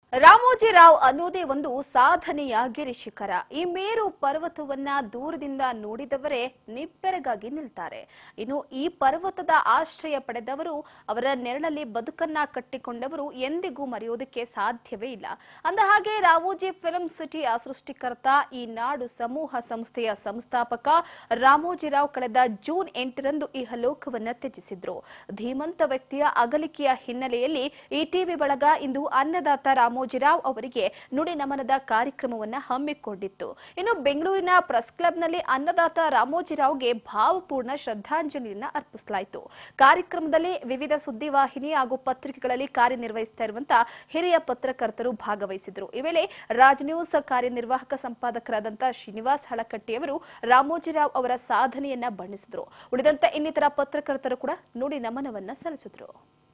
ರಾಮೋಜಿರಾವ್ ಅನ್ನೋದೇ ಒಂದು ಸಾಧನೆಯ ಗಿರಿಶಿಖರ ಈ ಮೇರು ಪರ್ವತವನ್ನ ದೂರದಿಂದ ನೋಡಿದವರೇ ನಿಬ್ಬೆರಗಾಗಿ ನಿಲ್ತಾರೆ ಇನ್ನು ಈ ಪರ್ವತದ ಆಶ್ರಯ ಪಡೆದವರು ಅವರ ನೆರಳಲ್ಲಿ ಬದುಕನ್ನ ಕಟ್ಟಿಕೊಂಡವರು ಎಂದಿಗೂ ಮರೆಯೋದಕ್ಕೆ ಸಾಧ್ಯವೇ ಇಲ್ಲ ಅಂದ ಹಾಗೆ ರಾಮೋಜಿ ಫಿಲ್ಮ್ ಸಿಟಿಯ ಸೃಷ್ಟಿಕರ್ತ ಈ ನಾಡು ಸಮೂಹ ಸಂಸ್ಥೆಯ ಸಂಸ್ಥಾಪಕ ರಾಮೋಜಿರಾವ್ ಕಳೆದ ಜೂನ್ ಎಂಟರಂದು ಈ ಲೋಕವನ್ನ ತ್ಯಜಿಸಿದ್ರು ಧೀಮಂತ ವ್ಯಕ್ತಿಯ ಅಗಲಿಕೆಯ ಹಿನ್ನೆಲೆಯಲ್ಲಿ ಈ ಟಿವಿ ಬಳಗ ಇಂದು ಅನ್ನದಾತ ರಾಮೋಜಿರಾವ್ ಅವರಿಗೆ ನುಡಿ ನಮನದ ಕಾರ್ಯಕ್ರಮವನ್ನ ಹಮ್ಮಿಕೊಂಡಿತ್ತು ಇನ್ನು ಬೆಂಗಳೂರಿನ ಪ್ರೆಸ್ ಕ್ಲಬ್ನಲ್ಲಿ ಅನ್ನದಾತ ರಾಮೋಜಿರಾವ್ಗೆ ಭಾವಪೂರ್ಣ ಶ್ರದ್ಧಾಂಜಲಿಯನ್ನ ಅರ್ಪಿಸಲಾಯಿತು ಕಾರ್ಯಕ್ರಮದಲ್ಲಿ ವಿವಿಧ ಸುದ್ದಿವಾಹಿನಿ ಹಾಗೂ ಪತ್ರಿಕೆಗಳಲ್ಲಿ ಕಾರ್ಯನಿರ್ವಹಿಸ್ತಾ ಇರುವಂತಹ ಹಿರಿಯ ಪತ್ರಕರ್ತರು ಭಾಗವಹಿಸಿದ್ರು ಈ ವೇಳೆ ರಾಜ್ ನ್ಯೂಸ್ ಕಾರ್ಯನಿರ್ವಾಹಕ ಸಂಪಾದಕರಾದಂತಹ ಶ್ರೀನಿವಾಸ್ ಹಳಕಟ್ಟಿಯವರು ರಾಮೋಜಿರಾವ್ ಅವರ ಸಾಧನೆಯನ್ನ ಬಣ್ಣಿಸಿದ್ರು ಉಳಿದಂತೆ ಇನ್ನಿತರ ಪತ್ರಕರ್ತರು ಕೂಡ ನುಡಿ ನಮನವನ್ನ ಸಲ್ಲಿಸಿದ್ರು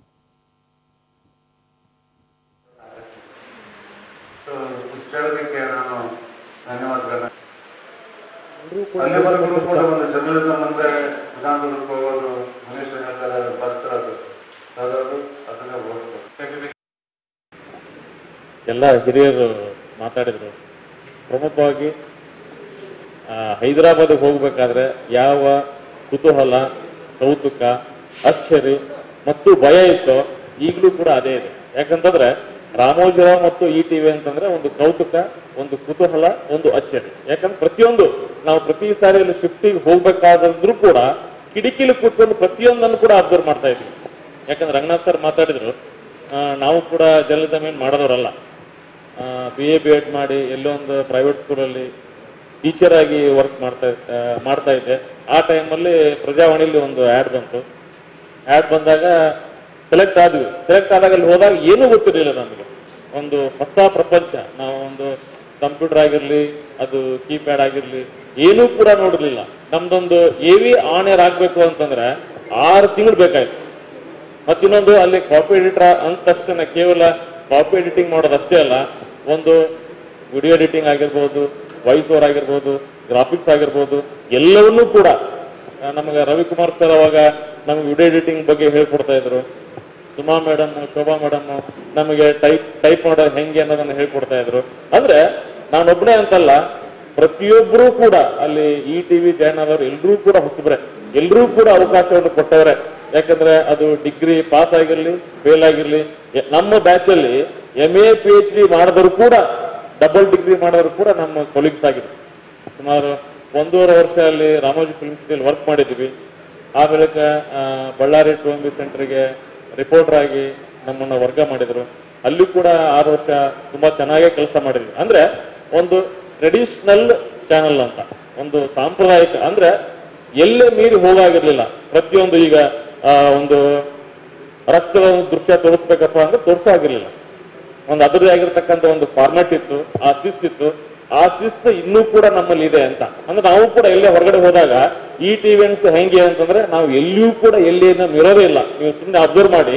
ಸೊ ಇಷ್ಟು ಹೇಳೋದಕ್ಕೆ ನಾನು ಧನ್ಯವಾದಗಳನ್ನ ಅಲ್ಲಿವರೆಗೂ ಕೂಡ ಒಂದು ಜರ್ನಲಿಸಂ ಮುಂದೆ ವಿಧಾನಸೌಧಕ್ಕೆ ಹೋಗೋದು ಮನುಷ್ಯ ಹೇಳ್ತಾರೆ ಬರ್ತಿರೋದು ಅದರದ್ದು ಅದನ್ನೇ ಓದ್ತಾರೆ ಎಲ್ಲ ಹಿರಿಯರು ಮಾತಾಡಿದರು ಪ್ರಮುಖವಾಗಿ ಆ, ಹೈದರಾಬಾದಿಗೆ ಹೋಗ್ಬೇಕಾದ್ರೆ ಯಾವ ಕುತೂಹಲ ಕೌತುಕ ಅಚ್ಚರಿ ಮತ್ತು ಭಯ ಇತ್ತೋ ಈಗಲೂ ಕೂಡ ಅದೇ ಇದೆ ಯಾಕಂತಂದ್ರೆ ರಾಮೋಜಿರಾವ್ ಮತ್ತು ಈ ಟಿವಿ ಅಂತಂದ್ರೆ ಒಂದು ಕೌತುಕ ಒಂದು ಕುತೂಹಲ ಒಂದು ಅಚ್ಚರಿ ಯಾಕಂದ್ರೆ ಪ್ರತಿಯೊಂದು ನಾವು ಪ್ರತಿ ಸಾರಿ ಅಲ್ಲಿ ಶಿಫ್ಟಿಗೆ ಹೋಗ್ಬೇಕಾದ್ರೂ ಕೂಡ ಕಿಡಿಕಿಲಿ ಕೂತ್ಕೊಂಡು ಪ್ರತಿಯೊಂದನ್ನು ಕೂಡ ಅಬ್ಸರ್ವ್ ಮಾಡ್ತಾ ಇದ್ವಿ ಯಾಕಂದ್ರೆ ರಂಗನಾಥ್ ಸರ್ ಮಾತಾಡಿದ್ರು ಆ, ನಾವು ಕೂಡ ಜರ್ನಲಿಸಮ್ ಏನ್ ಮಾಡೋದವರಲ್ಲ ಬಿ ಎ ಬಿ ಎಡ್ ಮಾಡಿ ಎಲ್ಲೋ ಒಂದು ಪ್ರೈವೇಟ್ ಸ್ಕೂಲಲ್ಲಿ ಟೀಚರ್ ಆಗಿ ವರ್ಕ್ ಮಾಡ್ತಾ ಆ, ಮಾಡ್ತಾ ಇದ್ದೆ ಆ ಟೈಮಲ್ಲಿ ಪ್ರಜಾವಾಣಿಲಿ ಒಂದು ಆ್ಯಡ್ ಬಂತು ಆ್ಯಡ್ ಬಂದಾಗ ಸೆಲೆಕ್ಟ್ ಆದ್ವಿ ಸೆಲೆಕ್ಟ್ ಆದಾಗ ಅಲ್ಲಿ ಹೋದಾಗ ಏನೂ ಗೊತ್ತಿರಲಿಲ್ಲ ನಮಗೆ ಒಂದು ಹೊಸ ಪ್ರಪಂಚ ನಾವು ಒಂದು ಕಂಪ್ಯೂಟರ್ ಆಗಿರ್ಲಿ ಅದು ಕೀಪ್ಯಾಡ್ ಆಗಿರ್ಲಿ ಏನೂ ಕೂಡ ನೋಡಿರ್ಲಿಲ್ಲ ನಮ್ದೊಂದು ಎವಿ ಆನ್ ಏರ್ ಆಗ್ಬೇಕು ಅಂತಂದ್ರೆ ಆರು ತಿಂಗಳು ಬೇಕಾಯ್ತು ಮತ್ತಿನ್ನೊಂದು ಅಲ್ಲಿ ಕಾಪಿ ಎಡಿಟರ್ ಅಂದ ತಕ್ಷಣ ಕೇವಲ ಕಾಪಿ ಎಡಿಟಿಂಗ್ ಮಾಡೋದಷ್ಟೇ ಅಲ್ಲ ಒಂದು ವಿಡಿಯೋ ಎಡಿಟಿಂಗ್ ಆಗಿರ್ಬೋದು ವಾಯ್ಸ್ ಓವರ್ ಆಗಿರ್ಬೋದು ಗ್ರಾಫಿಕ್ಸ್ ಆಗಿರ್ಬೋದು ಎಲ್ಲವನ್ನೂ ಕೂಡ ಆ, ನಮಗೆ ರವಿಕುಮಾರ್ ಸರ್ ಅವಾಗ ನಮಗೆ ವಿಡಿಯೋ ಎಡಿಟಿಂಗ್ ಬಗ್ಗೆ ಹೇಳ್ಕೊಡ್ತಾ ಇದ್ರು ಸುಮಾ ಮೇಡಮ್ ಶೋಭಾ ಮೇಡಮ್ ನಮಗೆ ಟೈಪ್ ಟೈಪ್ ಮಾಡೋದು ಹೆಂಗೆ ಅನ್ನೋದನ್ನ ಹೇಳ್ಕೊಡ್ತಾ ಇದ್ರು ಅಂದ್ರೆ ನಾನೊಬ್ಬನೇ ಅಂತಲ್ಲ ಪ್ರತಿಯೊಬ್ಬರೂ ಕೂಡ ಅಲ್ಲಿ ಈ ಟಿವಿ ಜಾಯ್ನ್ ಆದವರು ಎಲ್ಲರೂ ಕೂಡ ಹೊಸಬ್ರೆ ಎಲ್ಲರೂ ಕೂಡ ಅವಕಾಶವನ್ನು ಕೊಟ್ಟವ್ರೆ ಯಾಕಂದ್ರೆ ಅದು ಡಿಗ್ರಿ ಪಾಸ್ ಆಗಿರ್ಲಿ ಫೇಲ್ ಆಗಿರ್ಲಿ ಎ- ನಮ್ಮ ಬ್ಯಾಚ್ ಅಲ್ಲಿ M A P H D ಮಾಡಿದವರು ಕೂಡ ಡಬಲ್ ಡಿಗ್ರಿ ಮಾಡಿದವರು ಕೂಡ ನಮ್ಮ ಕೊಲೀಗ್ಸ್ ಆಗಿದ್ರು ಸುಮಾರು ಒಂದೂವರೆ ವರ್ಷ ಅಲ್ಲಿ ರಾಮೋಜಿ ಫಿಲ್ಮ್ ಸಿಟಿಯಲ್ಲಿ ವರ್ಕ್ ಮಾಡಿದ್ವಿ ಆ ಬಳಿಕ ಆ, ಬಳ್ಳಾರಿ ಟು ಎಂ ಬಿ ಸೆಂಟರ್ಗೆ ರಿಪೋರ್ಟರ್ ಆಗಿ ನಮ್ಮನ್ನ ವರ್ಗ ಮಾಡಿದ್ರು ಅಲ್ಲಿ ಕೂಡ ಆರು ವರ್ಷ ತುಂಬಾ ಚೆನ್ನಾಗೇ ಕೆಲಸ ಮಾಡಿದ್ವಿ ಅಂದ್ರೆ ಒಂದು ಟ್ರೆಡಿಷನಲ್ ಚಾನಲ್ ಅಂತ ಒಂದು ಸಾಂಪ್ರದಾಯಿಕ ಅಂದ್ರೆ ಎಲ್ಲೇ ಮೀರಿ ಹೋಗಾಗಿರ್ಲಿಲ್ಲ ಪ್ರತಿಯೊಂದು ಈಗ ಆ, ಒಂದು ರಕ್ತದ ಒಂದು ದೃಶ್ಯ ತೋರಿಸ್ಬೇಕಪ್ಪ ಅಂದ್ರೆ ತೋರಿಸಾಗಿರ್ಲಿಲ್ಲ ಒಂದು ಅದರದೇ ಆಗಿರ್ತಕ್ಕಂಥ ಒಂದು ಫಾರ್ಮ್ಯಾಟ್ ಇತ್ತು ಆ ಶಿಸ್ತಿತ್ತು ಆ ಶಿಸ್ತು ಇನ್ನೂ ಕೂಡ ನಮ್ಮಲ್ಲಿ ಇದೆ ಅಂತ ಅಂದ್ರೆ ನಾವು ಕೂಡ ಎಲ್ಲೇ ಹೊರಗಡೆ ಹೋದಾಗ ಈ ಟಿವೆಂಟ್ಸ್ ಹೆಂಗೆ ಅಂತಂದ್ರೆ ನಾವು ಎಲ್ಲಿಯೂ ಕೂಡ ಎಲ್ಲಿನ ಇರೋದೇ ಇಲ್ಲ ನೀವು ಸುಮ್ಮನೆ ಅಬ್ಸರ್ವ್ ಮಾಡಿ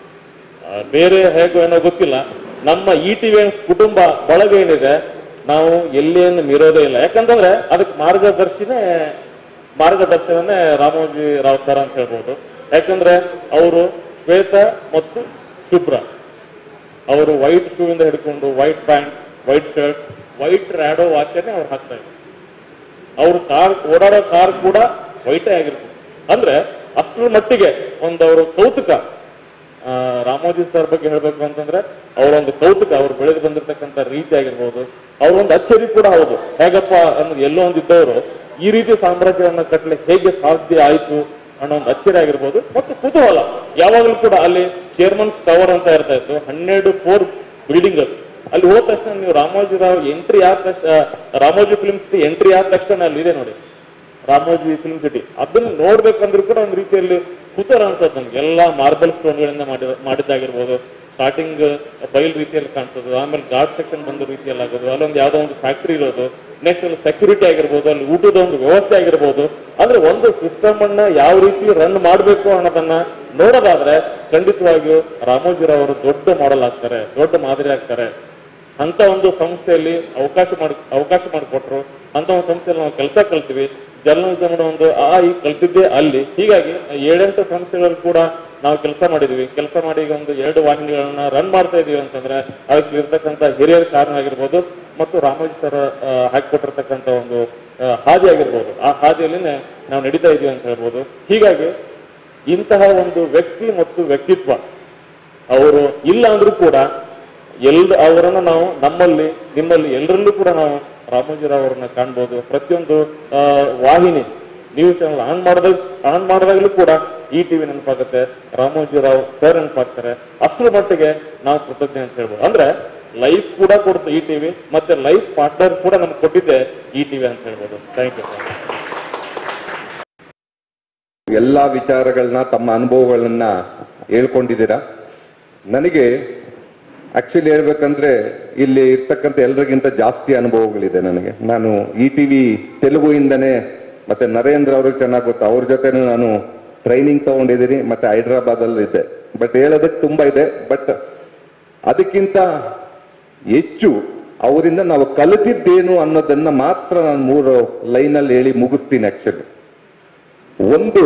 ಆ, ಬೇರೆ ಹೇಗೋ ಏನೋ ಗೊತ್ತಿಲ್ಲ ನಮ್ಮ ಈ ಟಿವೆಂಟ್ಸ್ ಕುಟುಂಬ ಬಳಗ ಏನಿದೆ ನಾವು ಎಲ್ಲಿಯನ್ನು ಮೀರೋದೇ ಇಲ್ಲ ಯಾಕಂತಂದ್ರೆ ಅದಕ್ಕೆ ಮಾರ್ಗದರ್ಶಿನೇ ಮಾರ್ಗದರ್ಶನನೇ ರಾಮೋಜಿ ರಾವ್ ಸರ್ ಅಂತ ಹೇಳ್ಬೋದು ಯಾಕಂದ್ರೆ ಅವರು ಶ್ವೇತ ಮತ್ತು ಶುಭ್ರ ಅವರು ವೈಟ್ ಶೂ ಇಂದ ಹಿಡ್ಕೊಂಡು white pant white shirt white Rado ವಾಚನೆ ಅವ್ರು ಹಾಕ್ತಾ ಇದ್ರು ಅವ್ರ ಕಾರ್ ಓಡಾಡೋ ಕಾರ್ ಕೂಡ ವೈಟೇ ಆಗಿರ್ತದೆ ಅಂದ್ರೆ ಅಷ್ಟರ ಮಟ್ಟಿಗೆ ಒಂದು ಅವರು ಕೌತುಕ ಆ, ರಾಮೋಜಿ ಸರ್ ಬಗ್ಗೆ ಹೇಳ್ಬೇಕು ಅಂತಂದ್ರೆ ಅವರೊಂದು ಕೌತುಕ ಅವ್ರು ಬೆಳೆದು ಬಂದಿರತಕ್ಕಂತ ರೀತಿ ಆಗಿರ್ಬೋದು ಅವ್ರೊಂದು ಅಚ್ಚರಿ ಕೂಡ ಹೌದು ಹೇಗಪ್ಪ ಅನ್ನೋದು ಎಲ್ಲೋ ಒಂದಿದ್ದವರು ಈ ರೀತಿ ಸಾಮ್ರಾಜ್ಯವನ್ನ ಕಟ್ಟಲಿಕ್ಕೆ ಹೇಗೆ ಸಾಧ್ಯ ಆಯ್ತು ಅನ್ನೋ ಒಂದು ಅಚ್ಚರಿ ಆಗಿರ್ಬೋದು ಮತ್ತು ಕುತೂಹಲ ಯಾವಾಗಲೂ ಕೂಡ ಅಲ್ಲಿ ಚೇರ್ಮನ್ಸ್ ಟವರ್ ಅಂತ ಇರ್ತಾ ಇತ್ತು ಹನ್ನೆರಡು ಫೋರ್ ಬಿಲ್ಡಿಂಗ್ ಅದು ಅಲ್ಲಿ ಹೋದ ತಕ್ಷಣ ನೀವು ರಾಮೋಜಿರಾವ್ ಎಂಟ್ರಿ ಆದ ತಕ್ಷಣ ರಾಮೋಜಿ ಫಿಲ್ಮ್ ಸಿಟಿ ಎಂಟ್ರಿ ಆದ ತಕ್ಷಣ ಅಲ್ಲಿ ಇದೆ ನೋಡಿ ರಾಮೋಜಿ ಫಿಲ್ಮ್ ಸಿಟಿ ಅದನ್ನ ನೋಡ್ಬೇಕಂದ್ರೂ ಕೂಡ ಒಂದು ರೀತಿಯಲ್ಲಿ ಕುತೂಹಲ ಅನ್ಸೋದು ನಮ್ಗೆ ಎಲ್ಲಾ ಮಾರ್ಬಲ್ ಸ್ಟೋನ್ಗಳಿಂದ ಮಾಡಿದ ಮಾಡಿದ್ದಾಗಿರ್ಬೋದು ಸ್ಟಾರ್ಟಿಂಗ್ ಬೈಲ್ ರೀತಿಯಲ್ಲಿ ಕಾಣಿಸೋದು ಆಮೇಲೆ ಗಾರ್ಡ್ ಸೆಕ್ಷನ್ ಬಂದ ರೀತಿಯಲ್ಲಿ ಆಗೋದು ಅಲ್ಲೊಂದು ಯಾವ್ದೋ ಒಂದು ಫ್ಯಾಕ್ಟರಿ ಇರೋದು ನೆಕ್ಸ್ಟ್ ಅಲ್ಲಿ ಸೆಕ್ಯೂರಿಟಿ ಆಗಿರ್ಬೋದು ಅಲ್ಲಿ ಊಟದ ಒಂದು ವ್ಯವಸ್ಥೆ ಆಗಿರ್ಬೋದು ಅಂದ್ರೆ ಒಂದು ಸಿಸ್ಟಮ್ ಅನ್ನ ಯಾವ ರೀತಿ ರನ್ ಮಾಡಬೇಕು ಅನ್ನೋದನ್ನ ನೋಡೋದಾದ್ರೆ ಖಂಡಿತವಾಗಿಯೂ ರಾಮೋಜಿರಾವ್ ಅವರು ದೊಡ್ಡ ಮಾಡೆಲ್ ಆಗ್ತಾರೆ ದೊಡ್ಡ ಮಾದರಿ ಆಗ್ತಾರೆ ಅಂತ ಒಂದು ಸಂಸ್ಥೆಯಲ್ಲಿ ಅವಕಾಶ ಮಾಡಿ ಅವಕಾಶ ಮಾಡಿಕೊಟ್ರು ಅಂತ ಒಂದು ಸಂಸ್ಥೆಯಲ್ಲಿ ನಾವು ಕೆಲಸ ಕಲ್ತೀವಿ ಜರ್ನಲಿಸಮ್ ಒಂದು ಆ ಈ ಕಲ್ತಿದ್ದೆ ಅಲ್ಲಿ ಹೀಗಾಗಿ ಏಳೆಂಟು ಸಂಸ್ಥೆಗಳಲ್ಲಿ ಕೂಡ ನಾವು ಕೆಲಸ ಮಾಡಿದೀವಿ ಕೆಲಸ ಮಾಡಿ ಈಗ ಒಂದು ಎರಡು ವಾಹಿನಿಗಳನ್ನ ರನ್ ಮಾಡ್ತಾ ಇದೀವಿ ಅಂತಂದ್ರೆ ಅದಕ್ಕೆ ಇರ್ತಕ್ಕಂಥ ಹಿರಿಯರ ಕಾರಣ ಆಗಿರ್ಬೋದು ಮತ್ತು ರಾಮೋಜಿ ಸರ್ ಆ, ಹಾಕಿಕೊಟ್ಟಿರ್ತಕ್ಕಂಥ ಒಂದು ಆ, ಹಾದಿ ಆಗಿರ್ಬೋದು ಆ ಹಾದಿಯಲ್ಲಿನೇ ನಾವು ನಡೀತಾ ಇದೀವಿ ಅಂತ ಹೇಳ್ಬೋದು ಹೀಗಾಗಿ ಇಂತಹ ಒಂದು ವ್ಯಕ್ತಿ ಮತ್ತು ವ್ಯಕ್ತಿತ್ವ ಅವರು ಇಲ್ಲ ಅಂದ್ರೂ ಕೂಡ ಎಲ್ ಅವರನ್ನ ನಾವು ನಮ್ಮಲ್ಲಿ ನಿಮ್ಮಲ್ಲಿ ಎಲ್ಲರಲ್ಲೂ ಕೂಡ ನಾವು ರಾಮೋಜಿರಾವ್ ಅವರನ್ನ ಕಾಣ್ಬೋದು ಪ್ರತಿಯೊಂದು ಆ, ವಾಹಿನಿ ನ್ಯೂಸ್ ಚಾನಲ್ ಆನ್ ಮಾಡಿದಾಗ ಆನ್ ಮಾಡಿದಾಗಲೂ ಕೂಡ ಈ ಟಿವಿ ನೆನಪಾಗುತ್ತೆ ರಾಮೋಜಿರಾವ್ ಸರ್ ನೆನಪಾಗ್ತಾರೆ ಅಷ್ಟರ ಮಟ್ಟಿಗೆ ನಾವು ಕೃತಜ್ಞ ಅಂತ ಹೇಳ್ಬೋದು ಅಂದ್ರೆ ಲೈಫ್ ಕೂಡ ಕೊಡ್ತು ಈ ಟಿವಿ ಮತ್ತೆ ಲೈಫ್ ಪಾರ್ಟ್ನರ್ ಕೂಡ ನಮ್ಗೆ ಕೊಟ್ಟಿದ್ದೆ ಈ ಟಿವಿ ಅಂತ ಹೇಳ್ಬೋದು ಥ್ಯಾಂಕ್ ಯು ಎಲ್ಲಾ ವಿಚಾರಗಳನ್ನ ತಮ್ಮ ಅನುಭವಗಳನ್ನ ಹೇಳ್ಕೊಂಡಿದ್ದೀರಾ ನನಗೆ ಆಕ್ಚುಲಿ ಹೇಳ್ಬೇಕಂದ್ರೆ ಇಲ್ಲಿ ಇರ್ತಕ್ಕಂಥ ಎಲ್ರಿಗಿಂತ ಜಾಸ್ತಿ ಅನುಭವಗಳಿದೆ ನನಗೆ ನಾನು ಇ ಟಿ ವಿ ತೆಲುಗುಯಿಂದನೇ ಮತ್ತೆ ನರೇಂದ್ರ ಅವ್ರಿಗೆ ಚೆನ್ನಾಗಿ ಗೊತ್ತು ಅವ್ರ ಜೊತೆನೂ ನಾನು ಟ್ರೈನಿಂಗ್ ತಗೊಂಡಿದ್ದೀನಿ ಮತ್ತೆ ಹೈದ್ರಾಬಾದ್ ಅಲ್ಲಿ ಇದ್ದೆ ಬಟ್ ಹೇಳೋದಕ್ಕೆ ತುಂಬಾ ಇದೆ ಬಟ್ ಅದಕ್ಕಿಂತ ಹೆಚ್ಚು ಅವರಿಂದ ನಾವು ಕಲಿತಿದ್ದೇನು ಅನ್ನೋದನ್ನ ಮಾತ್ರ ನಾನು ಮೂರು ಲೈನಲ್ಲಿ ಹೇಳಿ ಮುಗಿಸ್ತೀನಿ ಆಕ್ಚುಲಿ ಒಂದು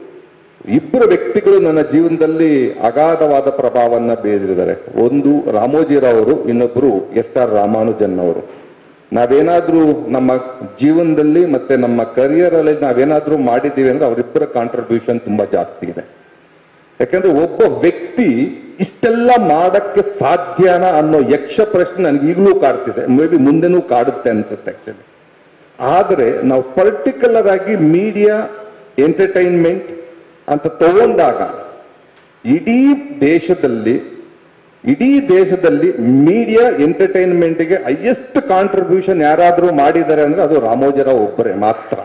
ಇಬ್ಬರು ವ್ಯಕ್ತಿಗಳು ನನ್ನ ಜೀವನದಲ್ಲಿ ಅಗಾಧವಾದ ಪ್ರಭಾವವನ್ನ ಬೀರಿದ್ದಾರೆ ಒಂದು ರಾಮೋಜಿರಾವ್ ಅವರು ಇನ್ನೊಬ್ಬರು ಎಸ್ ಆರ್ ರಾಮಾನುಜನ್ ಅವರು ನಾವೇನಾದ್ರೂ ನಮ್ಮ ಜೀವನದಲ್ಲಿ ಮತ್ತೆ ನಮ್ಮ ಕರಿಯರ್ ಅಲ್ಲಿ ನಾವೇನಾದ್ರೂ ಮಾಡಿದ್ದೀವಿ ಅಂದ್ರೆ ಅವರಿಬ್ಬರ ಕಾಂಟ್ರಿಬ್ಯೂಷನ್ ತುಂಬಾ ಜಾಸ್ತಿ ಇದೆ ಯಾಕಂದ್ರೆ ಒಬ್ಬ ವ್ಯಕ್ತಿ ಇಷ್ಟೆಲ್ಲ ಮಾಡಕ್ಕೆ ಸಾಧ್ಯನಾ ಅನ್ನೋ ಯಕ್ಷ ಪ್ರಶ್ನೆ ನನಗೆ ಈಗಲೂ ಕಾಡ್ತಿದೆ ಮೇ ಬಿ ಮುಂದೆನೂ ಕಾಡುತ್ತೆ ಅನ್ಸುತ್ತೆ ಆಕ್ಚುಲಿ ಆದ್ರೆ ನಾವು ಪರ್ಟಿಕ್ಯುಲರ್ ಆಗಿ ಮೀಡಿಯಾ ಎಂಟರ್ಟೈನ್ಮೆಂಟ್ ಅಂತ ತಗೊಂಡಾಗ ಇಡೀ ದೇಶದಲ್ಲಿ ಇಡೀ ದೇಶದಲ್ಲಿ ಮೀಡಿಯಾ ಎಂಟರ್ಟೈನ್ಮೆಂಟ್ಗೆ ಹೈಯೆಸ್ಟ್ ಕಾಂಟ್ರಿಬ್ಯೂಷನ್ ಯಾರಾದ್ರೂ ಮಾಡಿದ್ದಾರೆ ಅಂದ್ರೆ ಅದು ರಾಮೋಜಿರಾವ್ ಒಬ್ಬರೇ ಮಾತ್ರ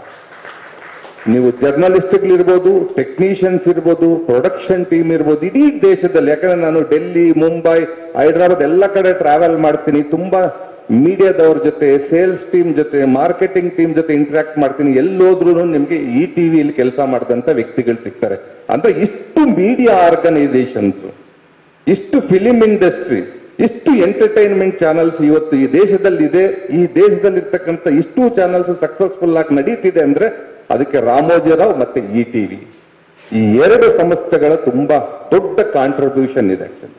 ನೀವು ಜರ್ನಲಿಸ್ಟ್ಗಳಿರ್ಬೋದು ಟೆಕ್ನಿಷಿಯನ್ಸ್ ಇರ್ಬೋದು ಪ್ರೊಡಕ್ಷನ್ ಟೀಮ್ ಇರ್ಬೋದು ಇಡೀ ದೇಶದಲ್ಲಿ ಯಾಕಂದ್ರೆ ನಾನು ಡೆಲ್ಲಿ ಮುಂಬೈ ಹೈದರಾಬಾದ್ ಎಲ್ಲ ಕಡೆ ಟ್ರಾವೆಲ್ ಮಾಡ್ತೀನಿ ತುಂಬಾ ಮೀಡಿಯಾದವ್ರ ಜೊತೆ ಸೇಲ್ಸ್ ಟೀಮ್ ಜೊತೆ ಮಾರ್ಕೆಟಿಂಗ್ ಟೀಮ್ ಜೊತೆ ಇಂಟ್ರಾಕ್ಟ್ ಮಾಡ್ತೀನಿ ಎಲ್ಲೋದ್ರೂ ನಿಮ್ಗೆ ಈ ಟಿವಿಯಲ್ಲಿ ಕೆಲಸ ಮಾಡಿದಂತ ವ್ಯಕ್ತಿಗಳು ಸಿಗ್ತಾರೆ ಅಂದ್ರೆ ಇಷ್ಟು ಮೀಡಿಯಾ ಆರ್ಗನೈಸೇಷನ್ಸ್ ಇಷ್ಟು ಫಿಲಿಂ ಇಂಡಸ್ಟ್ರಿ ಇಷ್ಟು ಎಂಟರ್ಟೈನ್ಮೆಂಟ್ ಚಾನಲ್ಸ್ ಇವತ್ತು ಈ ದೇಶದಲ್ಲಿ ಇದೆ ಈ ದೇಶದಲ್ಲಿ ಇರ್ತಕ್ಕಂಥ ಇಷ್ಟು ಚಾನಲ್ಸ್ ಸಕ್ಸಸ್ಫುಲ್ ಆಗಿ ನಡೀತಿದೆ ಅಂದ್ರೆ ಅದಕ್ಕೆ ರಾಮೋಜಿರಾವ್ ಮತ್ತೆ ಇ ಟಿವಿ ಈ ಎರಡು ಸಂಸ್ಥೆಗಳ ತುಂಬಾ ದೊಡ್ಡ ಕಾಂಟ್ರಿಬ್ಯೂಷನ್ ಇದೆ ಆಕ್ಚುಲಿ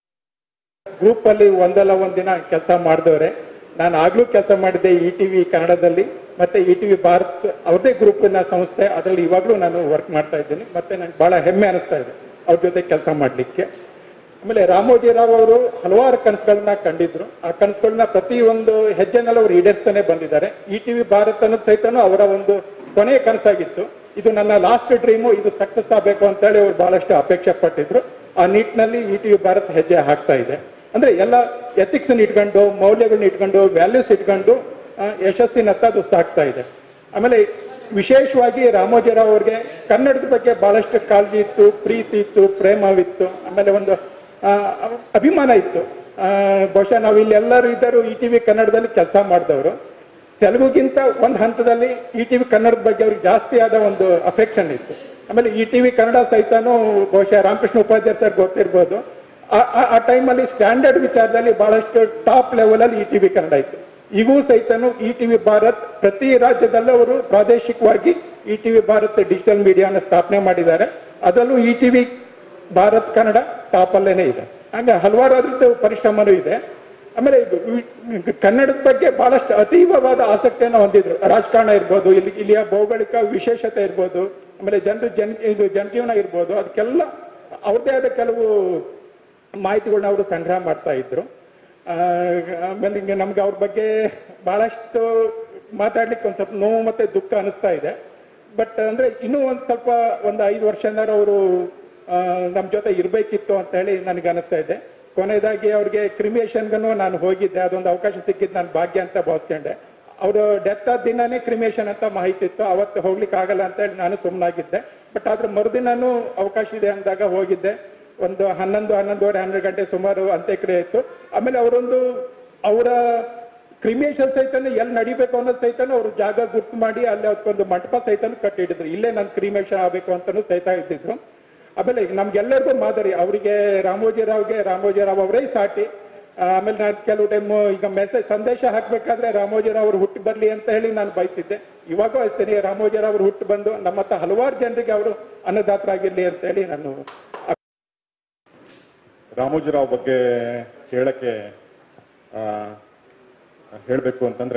ಗ್ರೂಪ್ ಅಲ್ಲಿ ಒಂದಲ್ಲ ಒಂದಿನ ಕೆಲಸ ಮಾಡಿದವ್ರೆ ನಾನು ಆಗ್ಲೂ ಕೆಲಸ ಮಾಡಿದ್ದೆ ಇ ಟಿವಿ ಕನ್ನಡದಲ್ಲಿ ಮತ್ತೆ ಇ ಟಿವಿ ಭಾರತ್ ಅವ್ರದೇ ಗ್ರೂಪಿನ ಸಂಸ್ಥೆ ಅದರಲ್ಲಿ ಇವಾಗಲೂ ನಾನು ವರ್ಕ್ ಮಾಡ್ತಾ ಇದ್ದೀನಿ ಮತ್ತೆ ನಂಗೆ ಬಹಳ ಹೆಮ್ಮೆ ಅನಿಸ್ತಾ ಇದೆ ಅವ್ರ ಜೊತೆ ಕೆಲಸ ಮಾಡಲಿಕ್ಕೆ ಆಮೇಲೆ ರಾಮೋಜಿರಾವ್ ಅವರು ಹಲವಾರು ಕನಸುಗಳನ್ನ ಕಂಡಿದ್ರು ಆ ಕನಸುಗಳನ್ನ ಪ್ರತಿಯೊಂದು ಹೆಜ್ಜೆನಲ್ಲಿ ಅವರು ಈಡೇರಿಸ್ತಾನೆ ಬಂದಿದ್ದಾರೆ ಇ ಟಿವಿ ಭಾರತ್ ಅನ್ನೋದು ಸಹಿತನೂ ಅವರ ಒಂದು ಕೊನೆಯ ಕನಸಾಗಿತ್ತು ಇದು ನನ್ನ ಲಾಸ್ಟ್ ಡ್ರೀಮು ಇದು ಸಕ್ಸಸ್ ಆಗಬೇಕು ಅಂತ ಹೇಳಿ ಅವರು ಬಹಳಷ್ಟು ಅಪೇಕ್ಷೆ ಪಟ್ಟಿದ್ರು ಆ ನಿಟ್ಟಿನಲ್ಲಿ ಇ ಟಿವಿ ಭಾರತ್ ಹೆಜ್ಜೆ ಹಾಕ್ತಾ ಇದೆ ಅಂದ್ರೆ ಎಲ್ಲ ಎಥಿಕ್ಸ್ ಇಟ್ಕೊಂಡು ಮೌಲ್ಯಗಳನ್ನ ಇಟ್ಕೊಂಡು ವ್ಯಾಲ್ಯೂಸ್ ಇಟ್ಕೊಂಡು ಆ, ಯಶಸ್ಸಿನತ್ತ ಅದು ಸಾಕ್ತಾ ಇದೆ ಆಮೇಲೆ ವಿಶೇಷವಾಗಿ ರಾಮೋಜಿರಾವ್ ಅವ್ರಿಗೆ ಕನ್ನಡದ ಬಗ್ಗೆ ಬಹಳಷ್ಟು ಕಾಳಜಿ ಇತ್ತು ಪ್ರೀತಿ ಇತ್ತು ಪ್ರೇಮವಿತ್ತು ಆಮೇಲೆ ಒಂದು ಆ, ಅಭಿಮಾನ ಇತ್ತು ಆ, ಬಹುಶಃ ನಾವು ಇಲ್ಲಿ ಎಲ್ಲರೂ ಇದ್ದರು ಇ ಟಿವಿ ಕನ್ನಡದಲ್ಲಿ ಕೆಲಸ ಮಾಡಿದವರು ತೆಲುಗುಗಿಂತ ಒಂದು ಹಂತದಲ್ಲಿ ಇ ಟಿವಿ ಕನ್ನಡದ ಬಗ್ಗೆ ಅವ್ರಿಗೆ ಜಾಸ್ತಿ ಆದ ಒಂದು ಅಫೆಕ್ಷನ್ ಇತ್ತು ಆಮೇಲೆ ಇ ಟಿವಿ ಕನ್ನಡ ಸಹಿತನೂ ಬಹುಶಃ ರಾಮಕೃಷ್ಣ ಉಪಾಧ್ಯಾಯ ಸರ್ ಗೊತ್ತಿರ್ಬೋದು ಆ- ಆ- ಆ ಟೈಮಲ್ಲಿ ಸ್ಟ್ಯಾಂಡರ್ಡ್ ವಿಚಾರದಲ್ಲಿ ಬಹಳಷ್ಟು ಟಾಪ್ ಲೆವೆಲ್ ಅಲ್ಲಿ ಇ ಟಿವಿ ಕನ್ನಡ ಇತ್ತು ಈಗೂ ಸಹಿತನು ಇ ಟಿವಿ ಭಾರತ್ ಪ್ರತಿ ರಾಜ್ಯದಲ್ಲೂ ಅವರು ಪ್ರಾದೇಶಿಕವಾಗಿ ಇ ಟಿವಿ ಭಾರತ್ ಡಿಜಿಟಲ್ ಮೀಡಿಯಾನ ಸ್ಥಾಪನೆ ಮಾಡಿದ್ದಾರೆ ಅದರಲ್ಲೂ E TV Bharat Kannada top ಅಲ್ಲೇನೆ ಇದೆ ಹಂಗೆ ಹಲವಾರು ಅದ್ರದ್ದು ಪರಿಶ್ರಮನೂ ಇದೆ ಆಮೇಲೆ ಇದು ವಿ- ಕನ್ನಡದ ಬಗ್ಗೆ ಬಹಳಷ್ಟು ಅತೀವವಾದ ಆಸಕ್ತಿಯನ್ನು ಹೊಂದಿದ್ರು ರಾಜಕಾರಣ ಇರ್ಬೋದು ಇಲ್ಲಿ ಇಲ್ಲಿಯ ಭೌಗೋಳಿಕ ವಿಶೇಷತೆ ಇರ್ಬೋದು ಆಮೇಲೆ ಜನರು ಜನ್ ಇದು ಜನಜೀವನ ಇರ್ಬೋದು ಅದಕ್ಕೆಲ್ಲ ಅವ್ರದ್ದೇ ಆದ ಕೆಲವು ಮಾಹಿತಿಗಳನ್ನ ಅವರು ಸಂಗ್ರಹ ಮಾಡ್ತಾ ಇದ್ರು ಆ, ಆಮೇಲೆ ಹಿಂಗೆ ನಮ್ಗೆ ಅವ್ರ ಬಗ್ಗೆ ಬಹಳಷ್ಟು ಮಾತಾಡ್ಲಿಕ್ಕೆ ಒಂದ್ ಸ್ವಲ್ಪ ನೋವು ಮತ್ತೆ ದುಃಖ ಅನಿಸ್ತಾ ಇದೆ ಬಟ್ ಅಂದ್ರೆ ಇನ್ನೂ ಒಂದ್ ಸ್ವಲ್ಪ ಒಂದು ಐದು ವರ್ಷನಾರ ಅವರು ನಮ್ಮ ಜೊತೆ ಇರಬೇಕಿತ್ತು ಅಂತ ಹೇಳಿ ನನಗೆ ಅನಿಸ್ತಾ ಇದೆ ಕೊನೆಯದಾಗಿ ಅವ್ರಿಗೆ ಕ್ರಿಮಿಯೇಷನ್ಗೂ ನಾನು ಹೋಗಿದ್ದೆ ಅದೊಂದು ಅವಕಾಶ ಸಿಕ್ಕಿದ್ದು ನಾನು ಭಾಗ್ಯ ಅಂತ ಭಾವಿಸ್ಕೊಂಡೆ ಅವರು ಡೆತ್ ಆದ ದಿನನೇ ಕ್ರಿಮಿಯೇಷನ್ ಅಂತ ಮಾಹಿತಿ ಇತ್ತು ಅವತ್ತು ಹೋಗ್ಲಿಕ್ಕೆ ಆಗಲ್ಲ ಅಂತ ಹೇಳಿ ನಾನು ಸುಮ್ಮನಾಗಿದ್ದೆ ಬಟ್ ಆದ್ರೆ ಮರುದಿನನೂ ಅವಕಾಶ ಇದೆ ಅಂದಾಗ ಹೋಗಿದ್ದೆ ಒಂದು ಹನ್ನೊಂದು ಹನ್ನೊಂದುವರೆ ಹನ್ನೆರಡು ಗಂಟೆ ಸುಮಾರು ಅಂತ್ಯಕ್ರಿಯೆ ಇತ್ತು ಆಮೇಲೆ ಅವರೊಂದು ಅವರ ಕ್ರಿಮಿಯೇಷನ್ ಸಹಿತನು ಎಲ್ಲಿ ನಡಿಬೇಕು ಅನ್ನೋದು ಸಹಿತನು ಅವರು ಜಾಗ ಗುರ್ತು ಮಾಡಿ ಅಲ್ಲಿ ಅದಕ್ಕೊಂದು ಮಂಟಪ ಸಹಿತನು ಕಟ್ಟಿಡಿದ್ರು ಇಲ್ಲೇ ನಾನು ಕ್ರಿಮಿಯೇಷನ್ ಆಗಬೇಕು ಅಂತಾನು ಸಹಿತ ಇದ್ದಿದ್ರು ಆಮೇಲೆ ಈಗ ನಮ್ಗೆಲ್ಲರಿಗೂ ಮಾದರಿ ಅವರಿಗೆ ರಾಮೋಜಿರಾವ್ಗೆ ರಾಮೋಜಿರಾವ್ ಅವರೇ ಸಾಟಿ ಆ, ಆಮೇಲೆ ನಾನು ಕೆಲವು ಟೈಮ್ ಈಗ ಮೆಸೇಜ್ ಸಂದೇಶ ಹಾಕ್ಬೇಕಾದ್ರೆ ರಾಮೋಜಿರಾವ್ ಅವರು ಹುಟ್ಟು ಬರ್ಲಿ ಅಂತ ಹೇಳಿ ನಾನು ಬಯಸಿದ್ದೆ ಇವಾಗೂ ಅಷ್ಟೇ ರಾಮೋಜಿರಾವ್ ಅವರು ಹುಟ್ಟು ಬಂದು ನಮ್ಮತ್ತ ಹಲವಾರು ಜನರಿಗೆ ಅವರು ಅನ್ನದಾತರಾಗಿರ್ಲಿ ಅಂತ ಹೇಳಿ ನಾನು ರಾಮೋಜಿರಾವ್ ಬಗ್ಗೆ ಹೇಳಕ್ಕೆ ಹೇಳಬೇಕು ಅಂತಂದ್ರೆ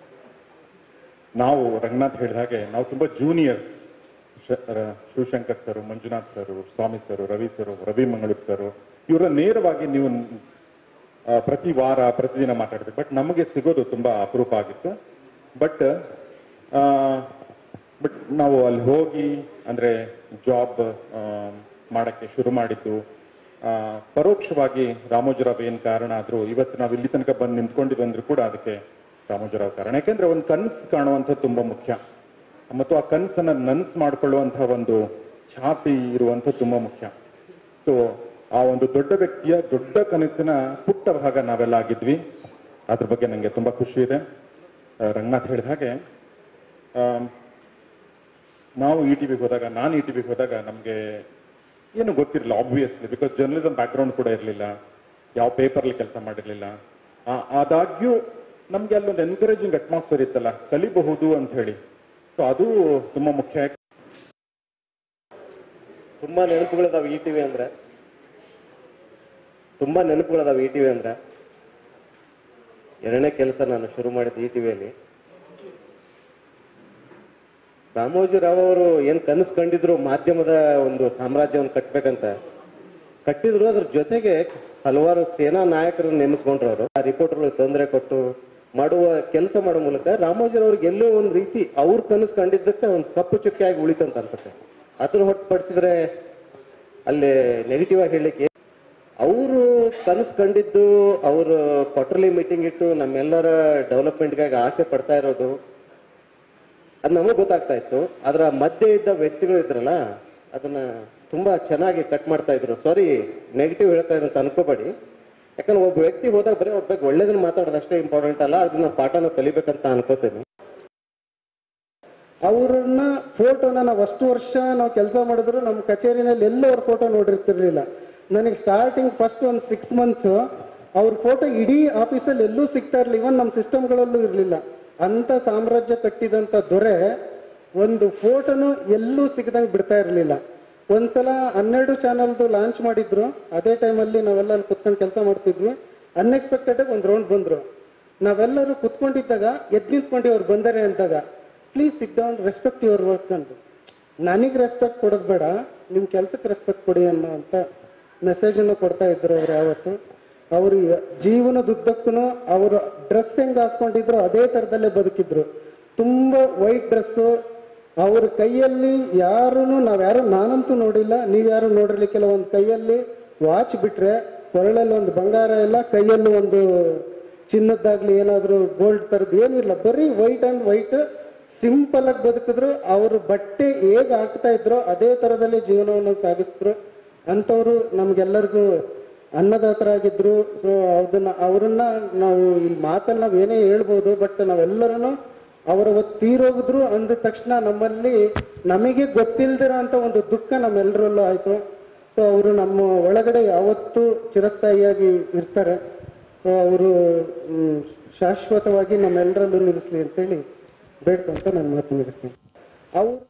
ನಾವು ರಂಗನಾಥ್ ಹೇಳಿದ ಹಾಗೆ ನಾವು ತುಂಬಾ juniors Shivashankar sir Manjunath sir Swamy sir Ravi sir Ravi Mangalore sir ಇವರ ನೇರವಾಗಿ ನೀವು ಆ, ಪ್ರತಿ ವಾರ ಪ್ರತಿದಿನ ಮಾತಾಡ್ತೀವಿ ಬಟ್ ನಮಗೆ ಸಿಗೋದು ತುಂಬಾ ಅಪರೂಪ ಆಗಿತ್ತು ಬಟ್ ಬಟ್ ನಾವು ಅಲ್ಲಿ ಹೋಗಿ ಅಂದ್ರೆ ಜಾಬ್ ಮಾಡಕ್ಕೆ ಶುರು ಮಾಡಿದ್ದು ಆ, ಪರೋಕ್ಷವಾಗಿ ರಾಮೋಜಿರಾವ್ ಏನ್ ಕಾರಣ ಆದ್ರೂ ಇವತ್ತು ನಾವು ಇಲ್ಲಿ ತನಕ ಬಂದು ನಿಂತ್ಕೊಂಡಿದ್ವಿ ಅಂದ್ರೂ ಕೂಡ ಅದಕ್ಕೆ ರಾಮೋಜಿರಾವ್ ಕಾರಣ ಯಾಕೆಂದ್ರೆ ಒಂದು ಕನಸು ಕಾಣುವಂಥದ್ದು ತುಂಬಾ ಮುಖ್ಯ ಮತ್ತು ಆ ಕನಸನ್ನ ನನ್ಸ್ ಮಾಡ್ಕೊಳ್ಳುವಂತಹ ಒಂದು ಛಾತಿ ಇರುವಂಥದ್ದು ತುಂಬಾ ಮುಖ್ಯ ಸೊ ಆ ಒಂದು ದೊಡ್ಡ ವ್ಯಕ್ತಿಯ ದೊಡ್ಡ ಕನಸಿನ ಪುಟ್ಟ ಭಾಗ ನಾವೆಲ್ಲ ಆಗಿದ್ವಿ ಅದ್ರ ಬಗ್ಗೆ ನಂಗೆ ತುಂಬಾ ಖುಷಿ ಇದೆ ಆ, ರಂಗನಾಥ್ ಹೇಳಿದ ಹಾಗೆ ಆಮ್, ನಾವು ಇ ಟಿ ವಿಗೆ ಹೋದಾಗ ನಾನು ಇ ಟಿ ವಿಗೆ ಹೋದಾಗ ನಮಗೆ ಏನು ಗೊತ್ತಿರಲಿಲ್ಲ ಆಬ್ವಿಯಸ್ಲಿ ಬಿಕಾಸ್ ಜರ್ನಲಿಸಮ್ ಬ್ಯಾಕ್ಗ್ರೌಂಡ್ ಕೂಡ ಇರಲಿಲ್ಲ ಯಾವ ಪೇಪರ್ಲಿ ಕೆಲಸ ಮಾಡಿರಲಿಲ್ಲ ಆದಾಗ್ಯೂ ನಮ್ಗೆ ಅಲ್ಲೊಂದು ಎನ್ಕರೇಜಿಂಗ್ ಅಟ್ಮಾಸ್ಫಿಯರ್ ಇತ್ತಲ್ಲ ಕಲಿಬಹುದು ಅಂತ ಹೇಳಿ ಸೊ ಅದು ತುಂಬಾ ಮುಖ್ಯ ತುಂಬಾ ನೆನಪುಗಳಿದಾವೆ ಇ ಟಿವಿ ಅಂದ್ರೆ ತುಂಬಾ ನೆನಪುಗಳಿದಾವೆ ಇ ಟಿವಿ ಅಂದ್ರೆ ಎರಡನೇ ಕೆಲಸ ನಾನು ಶುರು ಮಾಡಿದ್ದು ಇ ಟಿವಿಯಲ್ಲಿ ರಾಮೋಜಿರಾವ್ ಅವರು ಏನ್ ಕನಸು ಕಂಡಿದ್ರು ಮಾಧ್ಯಮದ ಒಂದು ಸಾಮ್ರಾಜ್ಯವನ್ನು ಕಟ್ಬೇಕಂತ ಕಟ್ಟಿದ್ರು ಅದ್ರ ಜೊತೆಗೆ ಹಲವಾರು ಸೇನಾ ನಾಯಕರನ್ನು ನೇಮಿಸ್ಕೊಂಡ್ರು ಅವರು ಆ ರಿಪೋರ್ಟರ್ಗಳು ತೊಂದರೆ ಕೊಟ್ಟು ಮಾಡುವ ಕೆಲಸ ಮಾಡೋ ಮೂಲಕ ರಾಮೋಜಿರಾವ್ ಅವ್ರಿಗೆ ಎಲ್ಲೋ ಒಂದು ರೀತಿ ಅವ್ರ ಕನಸು ಕಂಡಿದ್ದಕ್ಕೆ ಒಂದು ಕಪ್ಪು ಚುಕ್ಕಿಯಾಗಿ ಉಳಿತಂತ ಅನ್ಸುತ್ತೆ ಅದನ್ನ ಹೊರತುಪಡಿಸಿದ್ರೆ ಅಲ್ಲಿ ನೆಗೆಟಿವ್ ಆಗಿ ಹೇಳಲಿಕ್ಕೆ ಅವರು ಕನಸು ಕಂಡಿದ್ದು ಅವರು ಕ್ವಾರ್ಟರ್ಲಿ ಮೀಟಿಂಗ್ ಇಟ್ಟು ನಮ್ಮೆಲ್ಲರ ಡೆವಲಪ್ಮೆಂಟ್ಗಾಗಿ ಆಸೆ ಪಡ್ತಾ ಇರೋದು ಅದು ನಮಗೆ ಗೊತ್ತಾಗ್ತಾ ಇತ್ತು ಅದರ ಮಧ್ಯೆ ಇದ್ದ ವ್ಯಕ್ತಿಗಳು ಇದ್ರಲ್ಲ ಅದನ್ನ ತುಂಬಾ ಚೆನ್ನಾಗಿ ಕಟ್ ಮಾಡ್ತಾ ಇದ್ರು ಸಾರಿ ನೆಗೆಟಿವ್ ಹೇಳ್ತಾ ಇದ್ರು ಅಂತ ಅನ್ಕೋಬೇಡಿ ಯಾಕಂದ್ರೆ ಒಬ್ಬ ವ್ಯಕ್ತಿ ಹೋದಾಗ ಬರೀ ಒಬ್ಬ ಒಳ್ಳೇದನ್ನ ಮಾತಾಡೋದು ಅಷ್ಟೇ ಇಂಪಾರ್ಟೆಂಟ್ ಅಲ್ಲ ಅದನ್ನ ಪಾಠನ ಕಲಿಬೇಕಂತ ಅನ್ಕೋತೇನೆ ಅವ್ರನ್ನ ಫೋಟೋನ ನಾವು ಅಷ್ಟು ವರ್ಷ ನಾವು ಕೆಲಸ ಮಾಡಿದ್ರು ನಮ್ಮ ಕಚೇರಿನಲ್ಲಿ ಎಲ್ಲೂ ಅವ್ರ ಫೋಟೋ ನೋಡಿರ್ತಿರ್ಲಿಲ್ಲ ನನಗೆ ಸ್ಟಾರ್ಟಿಂಗ್ ಫಸ್ಟ್ ಒಂದು ಸಿಕ್ಸ್ ಮಂತ್ಸ್ ಅವ್ರ ಫೋಟೋ ಇಡೀ ಆಫೀಸಲ್ಲಿ ಎಲ್ಲೂ ಸಿಗ್ತಾ ಇರಲಿಲ್ಲ ಇವನ್ ನಮ್ಮ ಸಿಸ್ಟಮ್ಗಳಲ್ಲೂ ಇರಲಿಲ್ಲ ಅಂತ ಸಾಮ್ರಾಜ್ಯ ಕಟ್ಟಿದಂಥ ದೊರೆ ಒಂದು ಫೋಟೋನು ಎಲ್ಲೂ ಸಿಗದಂಗೆ ಬಿಡ್ತಾ ಇರಲಿಲ್ಲ ಒಂದ್ಸಲ ಹನ್ನೆರಡು ಚಾನಲ್ದು ಲಾಂಚ್ ಮಾಡಿದ್ರು ಅದೇ ಟೈಮಲ್ಲಿ ನಾವೆಲ್ಲ ಅಲ್ಲಿ ಕುತ್ಕೊಂಡು ಕೆಲಸ ಮಾಡ್ತಿದ್ವಿ ಅನ್ಎಕ್ಸ್ಪೆಕ್ಟೆಡ್ ಒಂದು ರೌಂಡ್ ಬಂದ್ರು ನಾವೆಲ್ಲರೂ ಕುತ್ಕೊಂಡಿದ್ದಾಗ ಎದ್ ನಿಂತ್ಕೊಂಡು ಅವ್ರು ಬಂದರೆ ಅಂದಾಗ please sit down respect your work ಅಂತ ನನಗೆ ರೆಸ್ಪೆಕ್ಟ್ ಕೊಡೋದು ಬೇಡ ನಿಮ್ಮ ಕೆಲ್ಸಕ್ಕೆ ರೆಸ್ಪೆಕ್ಟ್ ಕೊಡಿ ಅನ್ನೋ ಅಂತ ಮೆಸೇಜನ್ನು ಕೊಡ್ತಾ ಇದ್ರು ಅವ್ರು ಯಾವತ್ತು ಅವರು ಜೀವನದುದ್ದಕ್ಕೂ ಅವರು ಡ್ರೆಸ್ ಹೆಂಗ್ ಹಾಕೊಂಡಿದ್ರು ಅದೇ ಥರದಲ್ಲೇ ಬದುಕಿದ್ರು ತುಂಬ ವೈಟ್ ಡ್ರೆಸ್ಸು ಅವ್ರ ಕೈಯಲ್ಲಿ ಯಾರೂ ನಾವ್ಯಾರು ನಾನಂತೂ ನೋಡಿಲ್ಲ ನೀವ್ಯಾರು ನೋಡಿರ್ಲಿಕ್ಕಿಲ್ಲ ಒಂದು ಕೈಯಲ್ಲಿ ವಾಚ್ ಬಿಟ್ರೆ ಕೊರಳಲ್ಲಿ ಒಂದು ಬಂಗಾರ ಇಲ್ಲ ಕೈಯಲ್ಲಿ ಒಂದು ಚಿನ್ನದ್ದಾಗ್ಲಿ ಏನಾದ್ರು ಗೋಲ್ಡ್ ತರದ್ ಏನಿಲ್ಲ ಬರೀ ವೈಟ್ ಅಂಡ್ ವೈಟ್ ಸಿಂಪಲ್ ಆಗಿ ಬದುಕಿದ್ರು ಅವ್ರ ಬಟ್ಟೆ ಹೇಗ್ ಹಾಕ್ತಾ ಇದ್ರೋ ಅದೇ ತರದಲ್ಲಿ ಜೀವನವನ್ನು ಸಾಗಿಸಿದ್ರು ಅಂಥವ್ರು ನಮ್ಗೆಲ್ಲರಿಗೂ ಅನ್ನದಾತರಾಗಿದ್ರು ಸೊ ಅದನ್ನ ಅವರನ್ನ ನಾವು ಇಲ್ಲಿ ಮಾತಲ್ಲಿ ನಾವ್ ಏನೇ ಹೇಳ್ಬೋದು ಬಟ್ ನಾವೆಲ್ಲರೂ ಅವರ ಅವತ್ತು ತೀರೋಗಿದ್ರು ಅಂದ ತಕ್ಷಣ ನಮ್ಮಲ್ಲಿ ನಮಗೆ ಗೊತ್ತಿಲ್ದಿರೋ ಅಂತ ಒಂದು ದುಃಖ ನಮ್ಮೆಲ್ಲರಲ್ಲೂ ಆಯ್ತು ಸೊ ಅವರು ನಮ್ಮ ಒಳಗಡೆ ಯಾವತ್ತೂ ಚಿರಸ್ಥಾಯಿಯಾಗಿ ಇರ್ತಾರೆ ಸೊ ಅವರು ಶಾಶ್ವತವಾಗಿ ನಮ್ಮೆಲ್ಲರಲ್ಲೂ ನಿಲ್ಲಿಸ್ಲಿ ಅಂತೇಳಿ ಬೇಡ್ಕೊಂತ ನಾನು ಮಾತು ಮುಗಿಸ್ತೀನಿ ಅವ್ರು